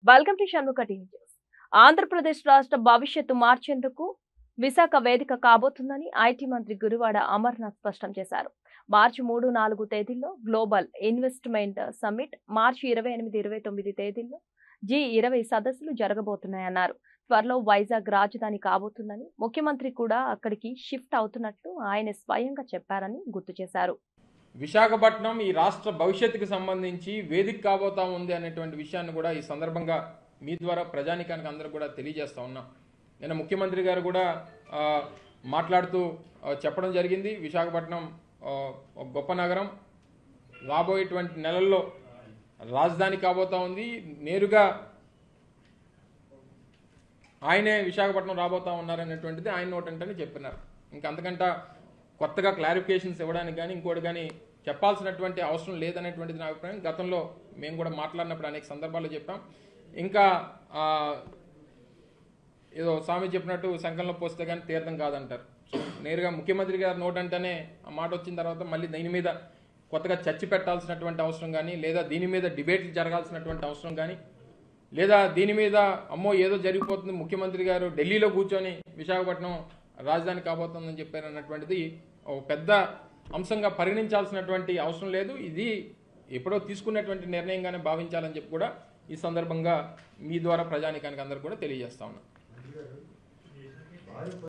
welcome to Shanmukha TV news Andhra Pradesh రాష్ట్ర భవిష్యత్తు మార్చేందుకు విశాఖ వేదిక కాబోతుందని ఐటీ మంత్రి గురువాడ అమర్నాథ్ స్పష్టం చేశారు మార్చి మూడు నాలుగు తేదీల్లో గ్లోబల్ ఇన్వెస్ట్మెంట్ సమ్మిట్ మార్చి ఇరవై ఎనిమిది ఇరవై తొమ్మిది తేదీల్లో జీ ఇరవై సదస్సులు జరగబోతున్నాయన్నారు త్వరలో వైజాగ్ రాజధాని కాబోతుందని ముఖ్యమంత్రి కూడా అక్కడికి షిఫ్ట్ అవుతున్నట్లు ఆయన స్వయంగా చెప్పారని గుర్తు చేశారు విశాఖపట్నం ఈ రాష్ట్ర భవిష్యత్తుకు సంబంధించి వేదిక కాబోతా ఉంది అనేటువంటి విషయాన్ని కూడా ఈ సందర్భంగా మీ ద్వారా ప్రజానికానికి అందరూ కూడా తెలియజేస్తా ఉన్నాం నిన్న ముఖ్యమంత్రి గారు కూడా ఆ, మాట్లాడుతూ ఆ, చెప్పడం జరిగింది విశాఖపట్నం ఆ, ఒక గొప్ప నగరం రాబోయేటువంటి నెలల్లో రాజధాని కాబోతా ఉంది నేరుగా ఆయనే విశాఖపట్నం రాబోతా ఉన్నారనేటువంటిది ఆయన నోటంటని చెప్పినారు ఇంకా అంతకంట కొత్తగా క్లారిఫికేషన్స్ ఇవ్వడానికి కానీ ఇంకోటి కానీ చెప్పాల్సినటువంటి అవసరం లేదనేటువంటిది నా అభిప్రాయం గతంలో మేము కూడా మాట్లాడినప్పుడు అనేక సందర్భాల్లో చెప్పాం ఇంకా ఆ, ఏదో స్వామి చెప్పినట్టు సంకలనం పోస్తే కానీ తీర్థం కాదంటారు సో నేరుగా ముఖ్యమంత్రి గారి నోట్ అంటేనే ఆ మాట వచ్చిన తర్వాత మళ్ళీ దీని మీద కొత్తగా చర్చ పెట్టాల్సినటువంటి అవసరం కానీ లేదా దీని మీద డిబేట్లు జరగాల్సినటువంటి అవసరం కానీ లేదా దీని మీద అమ్మో ఏదో జరిగిపోతుంది ముఖ్యమంత్రి గారు ఢిల్లీలో కూర్చొని విశాఖపట్నం రాజధాని కాబోతుందని చెప్పారు అన్నటువంటిది ఒక పెద్ద అంశంగా పరిగణించాల్సినటువంటి అవసరం లేదు ఇది ఎప్పుడో తీసుకున్నటువంటి నిర్ణయంగానే భావించాలని చెప్పి కూడా ఈ సందర్భంగా మీ ద్వారా ప్రజానికానికి అందరూ కూడా తెలియజేస్తా ఉన్నాం